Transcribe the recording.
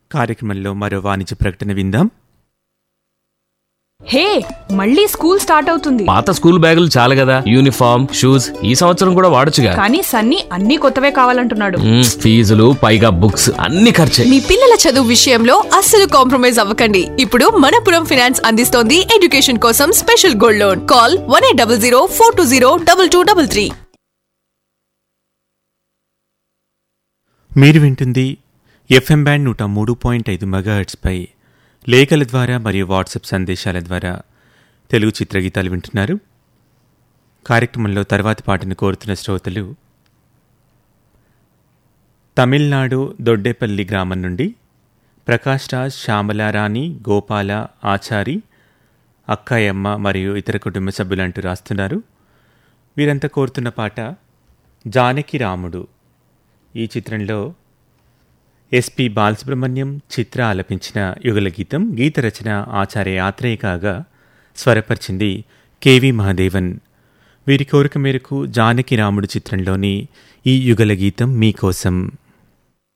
కార్యక్రమంలో మరో వాణిజ్య ప్రకటన విందాం హే మళ్ళీ స్కూల్ స్టార్ట్ అవుతుంది పాత స్కూల్ బ్యాగులు చాలు కదా యూనిఫామ్ షూస్ ఈ సంవత్సరం కూడా వాడొచ్చుగా కానీ సన్నీ అన్ని కొత్తవే కావాలంటున్నాడు మ్మ్, ఫీజులు పైగా బుక్స్ అన్ని ఖర్చే మీ పిల్లల చదువు విషయంలో అస్సలు కాంప్రమైజ్ అవ్వకండి ఇప్పుడు మనపురం ఫైనాన్స్ అందిస్తోంది ఎడ్యుకేషన్ కోసం special gold loan call one eight double zero four two zero double two double three మీరు వింటుంది ఎఫ్ఎం బ్యాండ్ నూట మూడు పాయింట్ ఐదు మెగాహెట్స్పై లేఖల ద్వారా మరియు వాట్సాప్ సందేశాల ద్వారా తెలుగు చిత్రగీతాలు వింటున్నారు కార్యక్రమంలో తర్వాతి పాటను కోరుతున్న శ్రోతలు తమిళనాడు దొడ్డేపల్లి గ్రామం నుండి ప్రకాష్ రాజ్ శ్యామలారాణి గోపాల ఆచారి అక్కాయమ్మ మరియు ఇతర కుటుంబ సభ్యులంటూ రాస్తున్నారు వీరంతా కోరుతున్న పాట జానకి రాముడు ఈ చిత్రంలో ఎస్పి బాలసుబ్రహ్మణ్యం చిత్ర ఆలపించిన యుగల గీతం గీత రచన ఆచార్య యాత్రేయ కాగా స్వరపరిచింది కెవి మహాదేవన్ వీరి కోరిక మేరకు జానకి రాముడు చిత్రంలోని ఈ యుగల గీతం మీకోసం